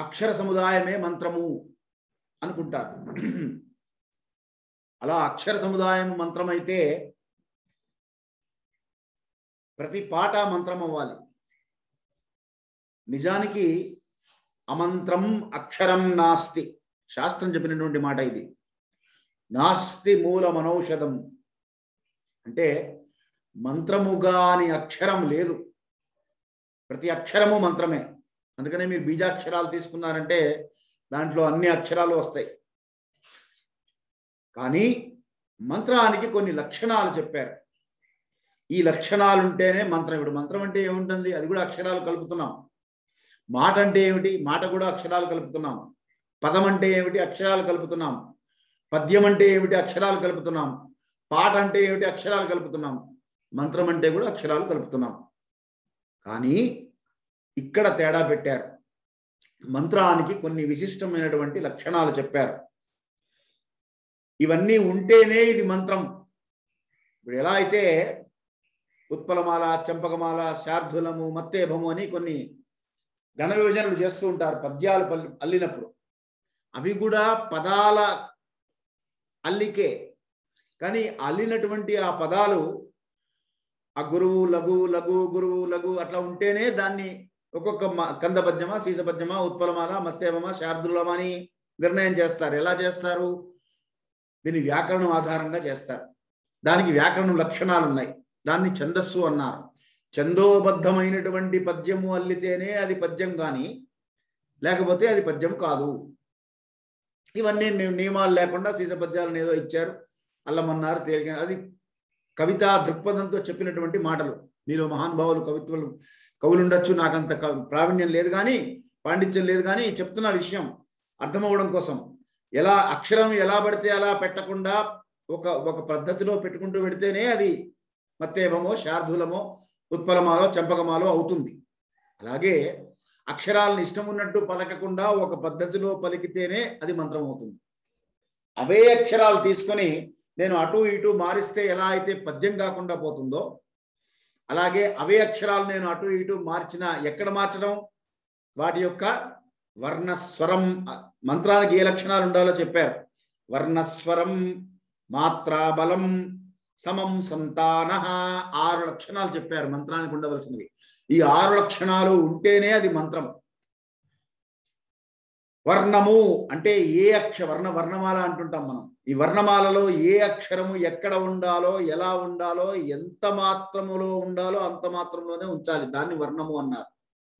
అక్షర సముదాయమే మంత్రము అనుకుంటారు అలా అక్షర సముదాయం మంత్రమైతే ప్రతి పాట మంత్రం అవ్వాలి నిజానికి అమంత్రం అక్షరం నాస్తి శాస్త్రం చెప్పినటువంటి మాట ఇది నాస్తి మూల మనౌషధం అంటే మంత్రముగా అని అక్షరం లేదు ప్రతి అక్షరము మంత్రమే అందుకనే మీరు బీజాక్షరాలు తీసుకున్నారంటే దాంట్లో అన్ని అక్షరాలు వస్తాయి కానీ మంత్రానికి కొన్ని లక్షణాలు చెప్పారు ఈ లక్షణాలు ఉంటేనే మంత్రం ఇప్పుడు మంత్రం అంటే ఏముంటుంది అది కూడా అక్షరాలు కలుపుతున్నాం మాట అంటే ఏమిటి మాట కూడా అక్షరాలు కలుపుతున్నాం పదం అంటే ఏమిటి అక్షరాలు కలుపుతున్నాం పద్యం అంటే ఏమిటి అక్షరాలు కలుపుతున్నాం పాట అంటే ఏమిటి అక్షరాలు కలుపుతున్నాం మంత్రం అంటే కూడా అక్షరాలు కలుపుతున్నాం కానీ ఇక్కడ తేడా పెట్టారు మంత్రానికి కొన్ని విశిష్టమైనటువంటి లక్షణాలు చెప్పారు ఇవన్నీ ఉంటేనే ఇది మంత్రం ఇప్పుడు ఎలా అయితే ఉత్పలమాల చంపకమాల శార్ధులము మత్తేభము అని కొన్ని ఘన యోజనలు చేస్తూ ఉంటారు పద్యాలు పల్లి అల్లినప్పుడు అవి కూడా పదాల అల్లికే కానీ అల్లినటువంటి ఆ పదాలు ఆ గురువు లఘు లఘు గురువు లఘు అట్లా ఉంటేనే దాన్ని ఒక్కొక్క మ- కంద పద్యమా సీస పద్యమా ఉత్పలమాల మత్తేమమా శార్దులమా అని నిర్ణయం చేస్తారు ఎలా చేస్తారు దీని వ్యాకరణం ఆధారంగా చేస్తారు దానికి వ్యాకరణం లక్షణాలు ఉన్నాయి దాన్ని ఛందస్సు అన్నారు ఛందోబద్ధమైనటువంటి పద్యము అల్లితేనే అది పద్యం కానీ లేకపోతే అది పద్యం కాదు ఇవన్నీ ని- నియమాలు లేకుండా సీస పద్యాలను ఏదో ఇచ్చారు అల్లమన్నారు తేలిక అది కవితా దృక్పథంతో చెప్పినటువంటి మాటలు మీలో మహానుభావులు కవిత్వలు కవులు ఉండొచ్చు నాకంత క- ప్రావీణ్యం లేదు కానీ పాండిత్యం లేదు కానీ చెప్తున్న విషయం అర్థమవడం కోసం ఎలా అక్షరం ఎలా పడితే అలా పెట్టకుండా ఒక ఒక పద్ధతిలో పెట్టుకుంటూ పెడితేనే అది మత్తేవమో శార్ధులమో ఉత్పలమాలో చంపకమాలో అవుతుంది అలాగే అక్షరాలను ఇష్టం ఉన్నట్టు పలకకుండా ఒక పద్ధతిలో పలికితేనే అది మంత్రం అవుతుంది అవే అక్షరాలు తీసుకొని నేను అటు ఇటు మారిస్తే ఎలా అయితే పద్యం కాకుండా పోతుందో అలాగే అవే అక్షరాలు నేను అటు ఇటు మార్చిన ఎక్కడ మార్చడం వాటి యొక్క వర్ణస్వరం మంత్రానికి ఏ లక్షణాలు ఉండాలో చెప్పారు వర్ణస్వరం మాత్రాబలం సమం సంతాన ఆరు లక్షణాలు చెప్పారు మంత్రానికి ఉండవలసినవి ఈ ఆరు లక్షణాలు ఉంటేనే అది మంత్రం వర్ణము అంటే ఏ అక్ష వర్ణ వర్ణమాల అంటుంటాం మనం ఈ వర్ణమాలలో ఏ అక్షరము ఎక్కడ ఉండాలో ఎలా ఉండాలో ఎంత మాత్రములో ఉండాలో అంత మాత్రంలోనే ఉంచాలి దాన్ని వర్ణము అన్నారు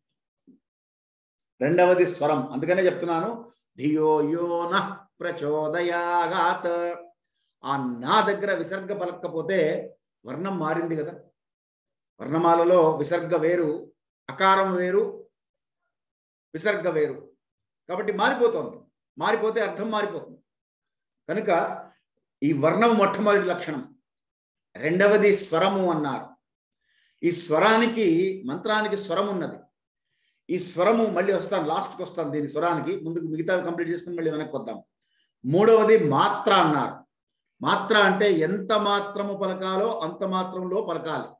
రెండవది స్వరం అందుకనే చెప్తున్నాను ధియో యో నః ప్రచోదయాగాత్ ఆ నా దగ్గర విసర్గ పలకపోతే వర్ణం మారింది కదా వర్ణమాలలో విసర్గ వేరు అకారం వేరు విసర్గ వేరు కాబట్టి మారిపోతుంది మారిపోతే అర్థం మారిపోతుంది కనుక ఈ వర్ణం మొట్టమొదటి లక్షణం రెండవది స్వరము అన్నారు ఈ స్వరానికి మంత్రానికి స్వరం ఉన్నది ఈ స్వరము మళ్ళీ వస్తాను లాస్ట్కి వస్తాను దీని స్వరానికి ముందుకు మిగతా కంప్లీట్ చేసుకుని మళ్ళీ వెనక్కి వద్దాం మూడవది మాత్ర అన్నారు మాత్ర అంటే ఎంత మాత్రము పలకాలో అంత మాత్రంలో పలకాలి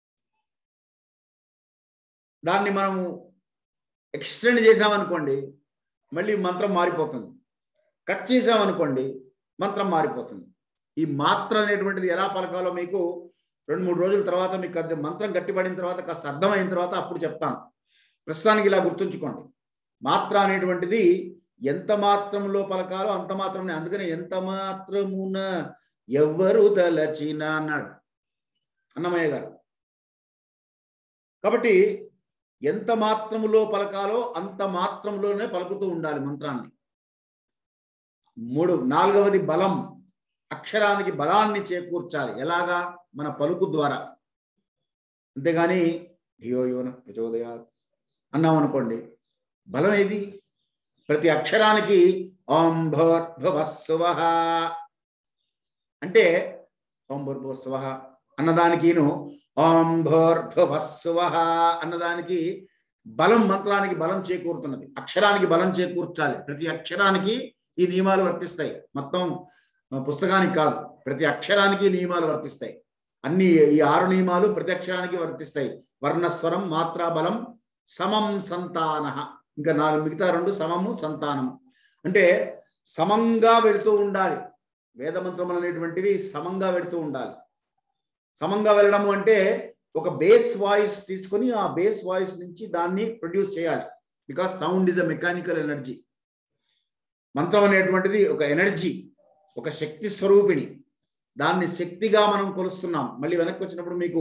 దాన్ని మనము ఎక్స్టెండ్ చేసామనుకోండి మళ్ళీ మంత్రం మారిపోతుంది కట్ చేసామనుకోండి మంత్రం మారిపోతుంది ఈ మాత్ర అనేటువంటిది ఎలా పలకాలో మీకు రెండు మూడు రోజుల తర్వాత మీకు అది మంత్రం గట్టిపడిన తర్వాత కాస్త అర్థమైన తర్వాత అప్పుడు చెప్తాను ప్రస్తుతానికి ఇలా గుర్తుంచుకోండి మాత్ర అనేటువంటిది ఎంత మాత్రంలో పలకాలో అంత మాత్రమే అందుకని ఎంత మాత్రమున ఎవ్వరు తలచిన అన్నాడు అన్నమయ్య గారు కాబట్టి ఎంత మాత్రములో పలకాలో అంత మాత్రంలోనే పలుకుతూ ఉండాలి మంత్రాన్ని మూడు నాలుగవది బలం అక్షరానికి బలాన్ని చేకూర్చాలి ఎలాగా మన పలుకు ద్వారా అంతేగాని ధియో యోన ప్రచోదయా అన్నాం అనుకోండి బలం ఏది ప్రతి అక్షరానికి ఓం భోర్భువస్సువ అంటే ఓం భూర్భువస్సువ అన్నదానికిను ఓం భోర్భువస్సువ అన్నదానికి బలం మంత్రానికి బలం చేకూరుతున్నది అక్షరానికి బలం చేకూర్చాలి ప్రతి అక్షరానికి ఈ నియమాలు వర్తిస్తాయి మొత్తం పుస్తకానికి కాదు ప్రతి అక్షరానికి నియమాలు వర్తిస్తాయి అన్ని ఈ ఆరు నియమాలు ప్రతి అక్షరానికి వర్తిస్తాయి వర్ణస్వరం మాత్రా బలం సమం సంతాన ఇంకా నాలుగు మిగతా రెండు సమము సంతానము అంటే సమంగా వెళుతూ ఉండాలి వేదమంత్రములు అనేటువంటివి సమంగా వెళుతూ ఉండాలి సమంగా వెళ్ళడము అంటే ఒక బేస్ వాయిస్ తీసుకొని ఆ బేస్ వాయిస్ నుంచి దాన్ని ప్రొడ్యూస్ చేయాలి because sound is a mechanical energy మంత్రం అనేటువంటిది ఒక ఎనర్జీ ఒక శక్తి స్వరూపిణి దాన్ని శక్తిగా మనం కొలుస్తున్నాం మళ్ళీ వెనక్కి వచ్చినప్పుడు మీకు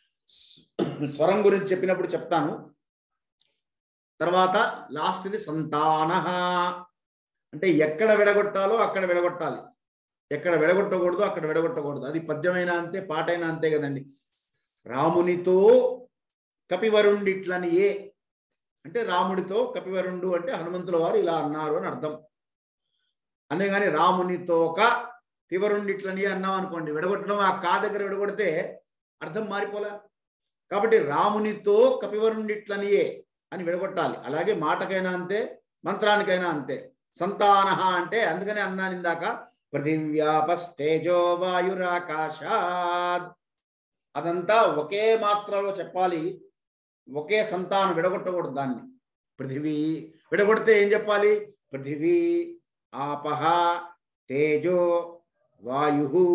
స్వరం గురించి చెప్పినప్పుడు చెప్తాను తర్వాత లాస్ట్ ఇది సంతాన అంటే ఎక్కడ విడగొట్టాలో అక్కడ విడగొట్టాలి ఎక్కడ విడగొట్టకూడదు అక్కడ విడగొట్టకూడదు అది పద్యమైనా అంతే పాటైనా అంతే కదండి రామునితో కపివరుండిట్లని ఏ అంటే రాముడితో కపివరుండు అంటే హనుమంతుల వారు ఇలా అన్నారు అని అర్థం అంతేగాని రామునితోక పివరుండిట్లని అన్నాం అనుకోండి విడగొట్టడం ఆ కా దగ్గర విడగొడితే అర్థం మారిపోలే కాబట్టి రామునితో కపివరుండిట్లనియే అని విడగొట్టాలి అలాగే మాటకైనా అంతే మంత్రానికైనా అంతే సంతాన అంటే అందుకనే అన్నాను ఇందాక పృథివ్యాపస్తేజో వాయురాకాశాద్ అదంతా ఒకే మాత్రలో చెప్పాలి ఒకే సంతానం విడగొట్టకూడదు దాన్ని పృథివీ విడగొడితే ఏం చెప్పాలి పృథివీ ఆపహ తేజో వాయు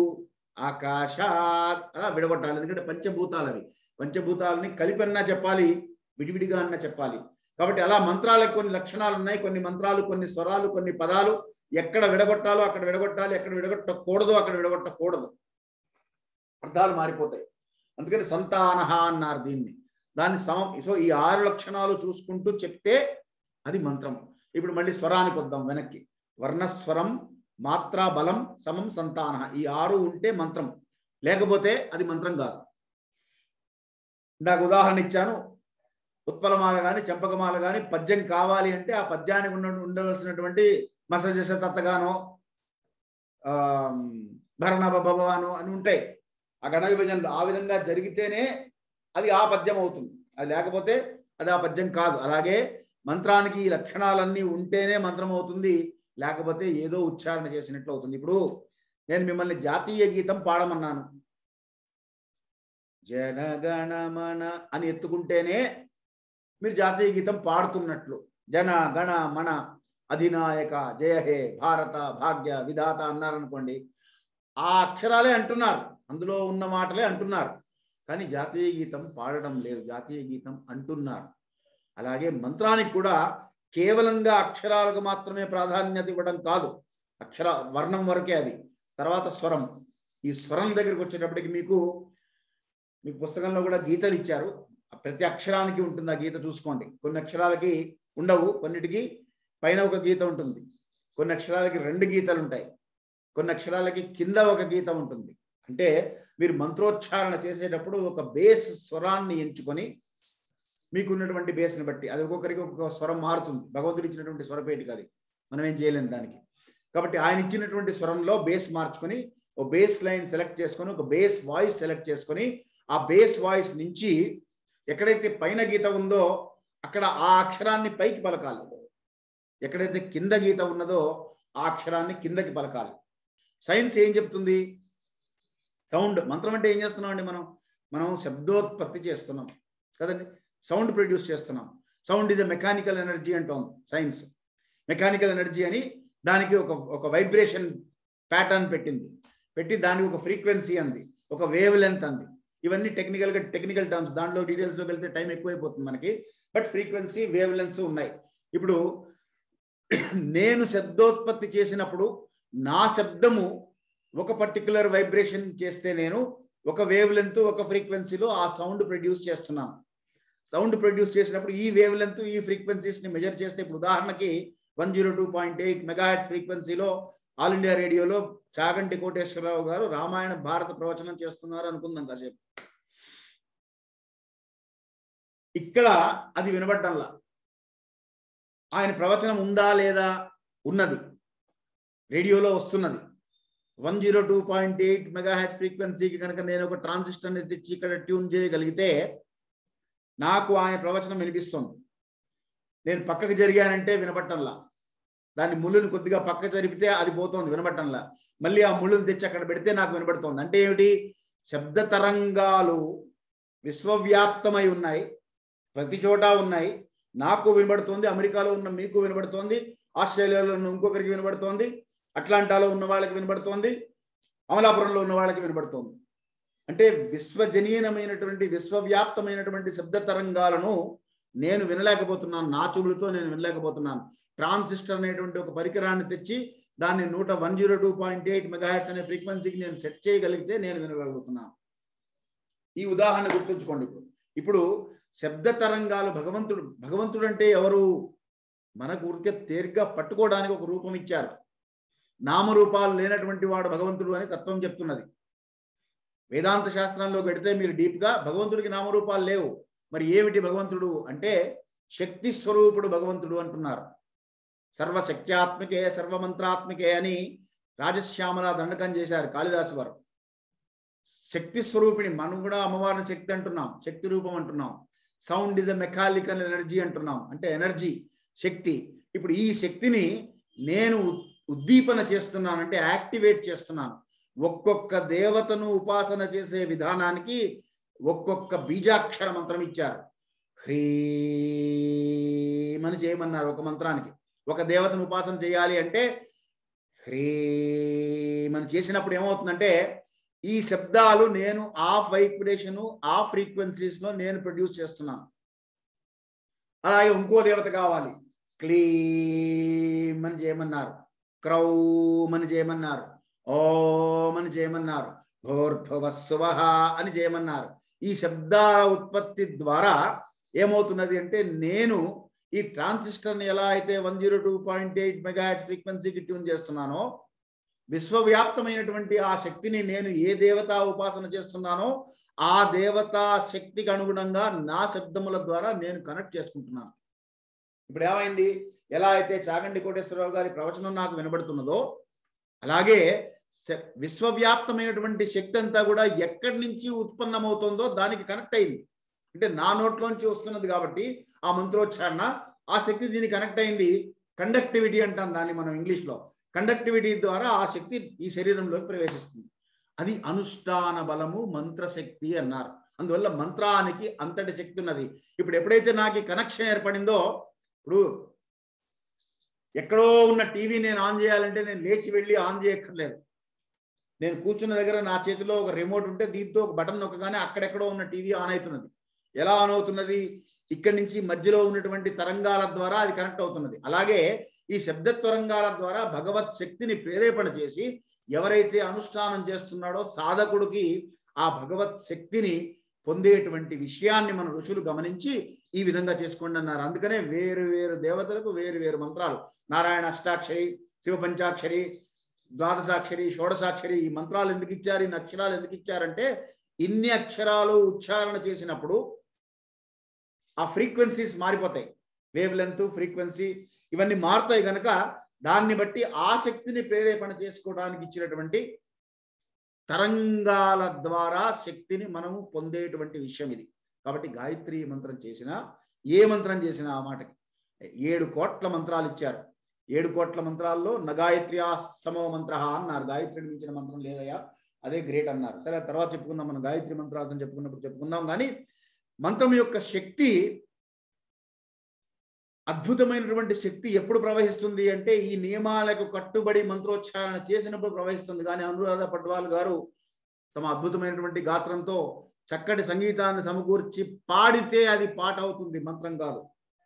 ఆకాశాత్ అలా విడగొట్టాలి ఎందుకంటే పంచభూతాలు అవి పంచభూతాలని కలిపన్నా చెప్పాలి విడివిడిగా అన్న చెప్పాలి కాబట్టి అలా మంత్రాలకు కొన్ని లక్షణాలు ఉన్నాయి కొన్ని మంత్రాలు కొన్ని స్వరాలు కొన్ని పదాలు ఎక్కడ విడగొట్టాలో అక్కడ విడగొట్టాలి ఎక్కడ విడగొట్టకూడదు అక్కడ విడగొట్టకూడదు అర్థాలు మారిపోతాయి అందుకని సంతాన అన్నారు దీన్ని దాన్ని సమం సో ఈ ఆరు లక్షణాలు చూసుకుంటూ చెప్తే అది మంత్రం ఇప్పుడు మళ్ళీ స్వరానికి వద్దాం వెనక్కి వర్ణస్వరం మాత్రా బలం సమం సంతాన ఈ ఆరు ఉంటే మంత్రం లేకపోతే అది మంత్రం కాదు నాకు ఉదాహరణ ఇచ్చాను ఉత్పలమాల కానీ చంపకమాల కానీ పద్యం కావాలి అంటే ఆ పద్యానికి ఉన్న ఉండవలసినటువంటి మసజస తత్తగానో భరణ భవానో అని ఉంటాయి ఆ గణ విభజనలు ఆ విధంగా జరిగితేనే అది ఆ పద్యం అవుతుంది అది లేకపోతే అది ఆ పద్యం కాదు అలాగే మంత్రానికి ఈ లక్షణాలన్నీ ఉంటేనే మంత్రం అవుతుంది లేకపోతే ఏదో ఉచ్చారణ చేసినట్లు అవుతుంది ఇప్పుడు నేను మిమ్మల్ని జాతీయ గీతం పాడమన్నాను జనగణమన అని ఎత్తుకుంటేనే మీరు జాతీయ గీతం పాడుతున్నట్లు జన గణ మన అధినాయక జయ హే భారత భాగ్య విధాత అన్నారనుకోండి ఆ అక్షరాలే అంటున్నారు అందులో ఉన్న మాటలే అంటున్నారు కానీ జాతీయ గీతం పాడడం లేదు జాతీయ గీతం అంటున్నారు అలాగే మంత్రానికి కూడా కేవలంగా అక్షరాలకు మాత్రమే ప్రాధాన్యత ఇవ్వడం కాదు అక్షర వర్ణం వరకే అది తర్వాత స్వరం ఈ స్వరం దగ్గరికి వచ్చేటప్పటికి మీకు మీకు పుస్తకంలో కూడా గీతలు ఇచ్చారు ప్రతి అక్షరానికి ఉంటుంది ఆ గీత చూసుకోండి కొన్ని అక్షరాలకి ఉండవు కొన్నిటికి పైన ఒక గీత ఉంటుంది కొన్ని అక్షరాలకి రెండు గీతలు ఉంటాయి కొన్ని అక్షరాలకి కింద ఒక గీత ఉంటుంది అంటే మీరు మంత్రోచ్చారణ చేసేటప్పుడు ఒక బేస్ స్వరాన్ని ఎంచుకొని మీకు ఉన్నటువంటి బేస్ని బట్టి అది ఒక్కొక్కరికి ఒక్కొక్క స్వరం మారుతుంది భగవంతుడు ఇచ్చినటువంటి స్వరపేటికి అది మనం ఏం చేయలేము దానికి కాబట్టి ఆయన ఇచ్చినటువంటి స్వరంలో బేస్ మార్చుకొని ఒక బేస్ లైన్ సెలెక్ట్ చేసుకొని ఒక బేస్ వాయిస్ సెలెక్ట్ చేసుకొని ఆ బేస్ వాయిస్ నుంచి ఎక్కడైతే పైన గీత ఉందో అక్కడ ఆ అక్షరాన్ని పైకి పలకాలి ఎక్కడైతే కింద గీత ఉన్నదో ఆ అక్షరాన్ని కిందకి పలకాలి సైన్స్ ఏం చెప్తుంది సౌండ్ మంత్రం అంటే ఏం చేస్తున్నాం అండి మనం మనం శబ్దోత్పత్తి చేస్తున్నాం కదండి సౌండ్ ప్రొడ్యూస్ చేస్తున్నాం sound is a mechanical energy అంటాం సైన్స్ మెకానికల్ ఎనర్జీ అని దానికి ఒక ఒక వైబ్రేషన్ ప్యాటర్న్ పెట్టింది పెట్టి దానికి ఒక ఫ్రీక్వెన్సీ అంది ఒక వేవ్ లెంత్ అంది ఇవన్నీ టెక్నికల్గా టెక్నికల్ టర్మ్స్ దాంట్లో డీటెయిల్స్లోకి వెళ్తే టైం ఎక్కువైపోతుంది మనకి బట్ ఫ్రీక్వెన్సీ వేవ్ లెన్స్ ఉన్నాయి ఇప్పుడు నేను శబ్దోత్పత్తి చేసినప్పుడు నా శబ్దము ఒక పర్టికులర్ వైబ్రేషన్ చేస్తే నేను ఒక వేవ్ లెంత్ ఒక ఫ్రీక్వెన్సీలో ఆ సౌండ్ ప్రొడ్యూస్ చేస్తున్నాను సౌండ్ ప్రొడ్యూస్ చేసినప్పుడు ఈ వేవ్ లెంత్ ఈ ఫ్రీక్వెన్సీస్ని మెజర్ చేస్తే ఇప్పుడు ఉదాహరణకి one zero two point eight megahertz ఫ్రీక్వెన్సీలో ఆల్ ఇండియా రేడియోలో చాగంటి కోటేశ్వరరావు గారు రామాయణ భారత ప్రవచనం చేస్తున్నారు అనుకుందాం కాసేపు ఇక్కడ అది వినబడ్డంలా ఆయన ప్రవచనం ఉందా లేదా ఉన్నది రేడియోలో వస్తున్నది one zero two point eight megahertz ఫ్రీక్వెన్సీకి కనుక నేను ఒక ట్రాన్సిస్టర్ని తెచ్చి ఇక్కడ ట్యూన్ చేయగలిగితే నాకు ఆయన ప్రవచనం వినిపిస్తుంది నేను పక్కకు జరిగానంటే వినపట్టంలా దాన్ని ముళ్ళుని కొద్దిగా పక్క జరిపితే అది పోతుంది వినబట్టంలా మళ్ళీ ఆ ముళ్ళుని తెచ్చి అక్కడ పెడితే నాకు వినబడుతోంది అంటే ఏమిటి శబ్ద తరంగాలు విశ్వవ్యాప్తమై ఉన్నాయి ప్రతి చోట ఉన్నాయి నాకు వినబడుతోంది అమెరికాలో ఉన్న మీకు వినబడుతోంది ఆస్ట్రేలియాలో ఉన్న ఇంకొకరికి వినబడుతోంది అట్లాంటాలో ఉన్న వాళ్ళకి వినబడుతోంది అమలాపురంలో ఉన్న వాళ్ళకి వినబడుతోంది అంటే విశ్వజనీయమైనటువంటి విశ్వవ్యాప్తమైనటువంటి శబ్ద తరంగాలను నేను వినలేకపోతున్నాను నా చెవులతో నేను వినలేకపోతున్నాను ట్రాన్సిస్టర్ అనేటువంటి ఒక పరికరాన్ని తెచ్చి దాన్ని నూట one zero two point eight megahertz అనే ఫ్రీక్వెన్సీకి నేను సెట్ చేయగలిగితే నేను వినగలుగుతున్నాను ఈ ఉదాహరణ గుర్తుంచుకోండి ఇప్పుడు ఇప్పుడు శబ్ద తరంగాలు భగవంతుడు భగవంతుడు అంటే ఎవరు మనకు ఊరికే తేలిగ్గా పట్టుకోవడానికి ఒక రూపం ఇచ్చారు నామరూపాలు లేనటువంటి వాడు భగవంతుడు అని తత్వం చెప్తున్నది వేదాంత శాస్త్రంలో పెడితే మీరు డీప్గా భగవంతుడికి నామరూపాలు లేవు మరి ఏమిటి భగవంతుడు అంటే శక్తి స్వరూపుడు భగవంతుడు అంటున్నారు సర్వశక్త్యాత్మికే సర్వమంత్రాత్మికే అని రాజశ్యామల దండకం చేశారు కాళిదాసు వారు శక్తి స్వరూపిణి మనం కూడా అమ్మవారిని శక్తి అంటున్నాం శక్తి రూపం అంటున్నాం sound is a mechanical energy అంటున్నాం అంటే ఎనర్జీ శక్తి ఇప్పుడు ఈ శక్తిని నేను ఉద్దీపన చేస్తున్నాను అంటే యాక్టివేట్ చేస్తున్నాను ఒక్కొక్క దేవతను ఉపాసన చేసే విధానానికి ఒక్కొక్క బీజాక్షర మంత్రం ఇచ్చారు హ్రీం అని చేయమన్నారు ఒక మంత్రానికి ఒక దేవతను ఉపాసన చేయాలి అంటే హ్రీం అని చేసినప్పుడు ఏమవుతుందంటే ఈ శబ్దాలు నేను ఆఫ్ వైబ్రేషన్ ఆ ఫ్రీక్వెన్సీస్ లో నేను ప్రొడ్యూస్ చేస్తున్నాను అలాగే ఇంకో దేవత కావాలి క్లీం అని చేయమన్నారు క్రౌమ్ అని చేయమన్నారు ఓం అని చేయమన్నారు భోర్భువస్సువ అని చేయమన్నారు ఈ శబ్దాల ఉత్పత్తి ద్వారా ఏమవుతున్నది అంటే నేను ఈ ట్రాన్సిస్టర్ని ఎలా అయితే one zero two point eight megahertz ఫ్రీక్వెన్సీకి ట్యూన్ చేస్తున్నానో విశ్వవ్యాప్తమైనటువంటి ఆ శక్తిని నేను ఏ దేవతా ఉపాసన చేస్తున్నానో ఆ దేవతా శక్తికి అనుగుణంగా నా శబ్దముల ద్వారా నేను కనెక్ట్ చేసుకుంటున్నాను ఇప్పుడు ఏమైంది ఎలా అయితే చాగండి కోటేశ్వరరావు గారి ప్రవచనం నాకు వినబడుతున్నదో అలాగే విశ్వవ్యాప్తమైనటువంటి శక్తి అంతా కూడా ఎక్కడి నుంచి ఉత్పన్నమవుతుందో దానికి కనెక్ట్ అయింది అంటే నా నోట్లోంచి వస్తున్నది కాబట్టి ఆ మంత్రోచ్చారణ ఆ శక్తి దీనికి కనెక్ట్ అయింది కండక్టివిటీ అంటాం దాన్ని మనం ఇంగ్లీష్లో కండక్టివిటీ ద్వారా ఆ శక్తి ఈ శరీరంలోకి ప్రవేశిస్తుంది అది అనుష్ఠాన బలము మంత్రశక్తి అన్నారు అందువల్ల మంత్రానికి అంతటి శక్తి ఉన్నది ఇప్పుడు ఎప్పుడైతే నాకు ఈ కనెక్షన్ ఏర్పడిందో ఇప్పుడు ఎక్కడో ఉన్న టీవీ నేను ఆన్ చేయాలంటే నేను లేచి వెళ్ళి ఆన్ చేయక్కర్లేదు నేను కూర్చున్న దగ్గర నా చేతిలో ఒక రిమోట్ ఉంటే దీంతో ఒక బటన్ నొక్కగానే అక్కడెక్కడో ఉన్న టీవీ ఆన్ అవుతున్నది ఎలా ఆన్ అవుతున్నది ఇక్కడి నుంచి మధ్యలో ఉన్నటువంటి తరంగాల ద్వారా అది కనెక్ట్ అవుతున్నది అలాగే ఈ శబ్ద తరంగాల ద్వారా భగవత్ శక్తిని ప్రేరేపణ చేసి ఎవరైతే అనుష్ఠానం చేస్తున్నాడో సాధకుడికి ఆ భగవత్ శక్తిని పొందేటువంటి విషయాన్ని మన ఋషులు గమనించి ఈ విధంగా చేసుకోండి అన్నారు అందుకనే వేరు వేరు దేవతలకు వేరు వేరు మంత్రాలు నారాయణ అష్టాక్షరి శివ పంచాక్షరి ద్వాదశాక్షరి షోడశాక్షరి ఈ మంత్రాలు ఎందుకు ఇచ్చారు ఇన్ని అక్షరాలు ఎందుకు ఇచ్చారంటే ఇన్ని అక్షరాలు ఉచ్చారణ చేసినప్పుడు ఆ ఫ్రీక్వెన్సీస్ మారిపోతాయి వేవ్ లెంత్ ఫ్రీక్వెన్సీ ఇవన్నీ మారుతాయి కనుక దాన్ని బట్టి ఆ శక్తిని ప్రేరేపణ చేసుకోవడానికి ఇచ్చినటువంటి తరంగాల ద్వారా శక్తిని మనము పొందేటువంటి విషయం ఇది కాబట్టి గాయత్రి మంత్రం చేసినా ఏ మంత్రం చేసినా ఆ మాటకి ఏడు కోట్ల మంత్రాలు ఇచ్చారు ఏడు కోట్ల మంత్రాల్లో నగాయత్రి సమో మంత్ర అన్నారు గాయత్రిని మించిన మంత్రం లేదయ్యా అదే గ్రేట్ అన్నారు సరే తర్వాత చెప్పుకుందాం మనం గాయత్రి మంత్రార్థం చెప్పుకున్నప్పుడు చెప్పుకుందాం కానీ మంత్రం యొక్క శక్తి అద్భుతమైనటువంటి శక్తి ఎప్పుడు ప్రవహిస్తుంది అంటే ఈ నియమాలకు కట్టుబడి మంత్రోచ్చారణ చేసినప్పుడు ప్రవహిస్తుంది కానీ అనురాధ పడ్వాల్ గారు తమ అద్భుతమైనటువంటి గాత్రంతో చక్కటి సంగీతాన్ని సమకూర్చి పాడితే అది పాట అవుతుంది మంత్రం కాదు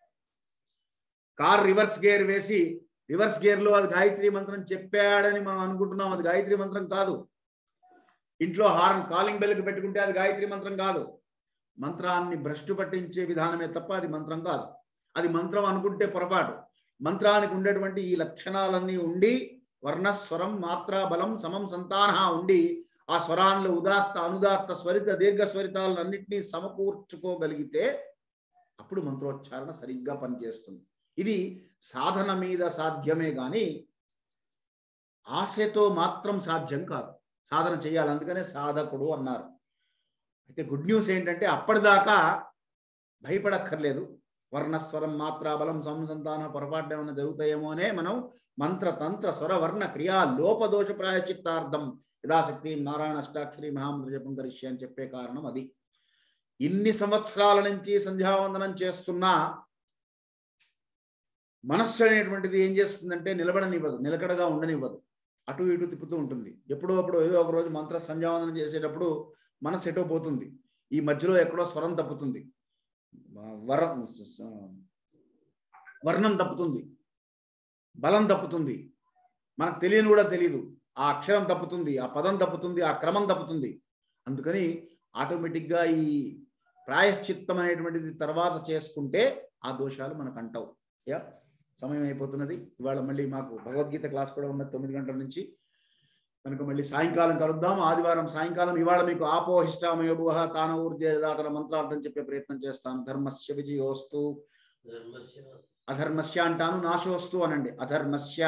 కార్ రివర్స్ గేర్ వేసి రివర్స్ గేర్ లో అది గాయత్రి మంత్రం చెప్పాడని మనం అనుకుంటున్నాం అది గాయత్రి మంత్రం కాదు ఇంట్లో హార్న్ కాలింగ్ బెల్కి పెట్టుకుంటే అది గాయత్రి మంత్రం కాదు మంత్రాన్ని భ్రష్టు పట్టించే విధానమే తప్ప అది మంత్రం కాదు అది మంత్రం అనుకుంటే పొరపాటు మంత్రానికి ఉండేటువంటి ఈ లక్షణాలన్నీ ఉండి వర్ణస్వరం మాత్రా బలం సమం సంతాన ఉండి ఆ స్వరాల్లో ఉదాత్త అనుదాత్త స్వరిత దీర్ఘ స్వరితాలన్నింటినీ సమకూర్చుకోగలిగితే అప్పుడు మంత్రోచ్చారణ సరిగ్గా పనిచేస్తుంది ఇది సాధన మీద సాధ్యమే కానీ ఆశతో మాత్రం సాధ్యం కాదు సాధన చేయాలి అందుకనే సాధకుడు అన్నారు అయితే గుడ్ న్యూస్ ఏంటంటే అప్పటిదాకా భయపడక్కర్లేదు వర్ణస్వరం మాత్రా బలం సంసంతాన పొరపాటు ఏమైనా జరుగుతాయేమో అనే మనం మంత్ర తంత్ర స్వర వర్ణ క్రియా లోపదోష ప్రాయచిత్తార్థం యథాశక్తి నారాయణ అష్టాక్షరి మహామంత్ర జపం కరిష్య అని చెప్పే కారణం అది ఇన్ని సంవత్సరాల నుంచి సంధ్యావందనం చేస్తున్నా మనస్సు అనేటువంటిది ఏం చేస్తుందంటే నిలబడనివ్వదు నిలకడగా ఉండనివ్వదు అటు ఇటు తిప్పుతూ ఉంటుంది ఎప్పుడో అప్పుడు ఏదో ఒక రోజు మంత్ర సంధ్యావందనం చేసేటప్పుడు మనస్సు ఎటో పోతుంది ఈ మధ్యలో ఎక్కడో స్వరం తప్పుతుంది వరం వర్ణం తప్పుతుంది బలం తప్పుతుంది మనకు తెలియని కూడా తెలియదు ఆ అక్షరం తప్పుతుంది ఆ పదం తప్పుతుంది ఆ క్రమం తప్పుతుంది అందుకని ఆటోమేటిక్గా ఈ ప్రాయశ్చిత్తం అనేటువంటిది తర్వాత చేసుకుంటే ఆ దోషాలు మనకు అంటావు యా సమయం అయిపోతున్నది ఇవాళ మళ్ళీ మాకు భగవద్గీత క్లాస్ కూడా ఉన్నది తొమ్మిది గంటల నుంచి కనుక మళ్ళీ సాయంకాలం కలుద్దాం ఆదివారం సాయంకాలం ఇవాళ మీకు ఆపోహిష్టామయోభువ తాన ఊర్జేదాతల మంత్రార్థం చెప్పే ప్రయత్నం చేస్తాను ధర్మస్య విజయోస్తు ధర్మస్య అధర్మస్య అంటాను నాశోస్తు అనండి అధర్మస్య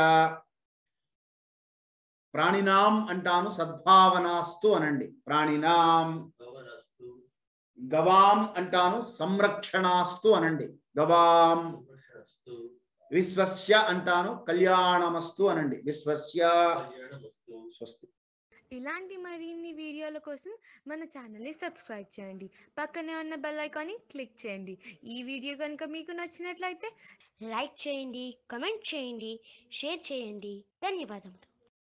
ప్రాణినాం అంటాను సద్భావనాస్తు అనండి ప్రాణినాం భవనస్తు గవాం అంటాను సంరక్షణాస్తు అనండి గవాం సంరక్షణస్తు విశ్వస్య అంటాను కళ్యాణమస్తు అనండి విశ్వస్య కళ్యాణమస్తు స్వస్తి ఇలాంటి మరిన్ని వీడియోల కోసం మన ఛానల్ని సబ్స్క్రైబ్ చేయండి పక్కనే ఉన్న బెల్ ఐకాన్ని క్లిక్ చేయండి ఈ వీడియో కనుక మీకు నచ్చినట్లయితే లైక్ చేయండి కమెంట్ చేయండి షేర్ చేయండి ధన్యవాదములు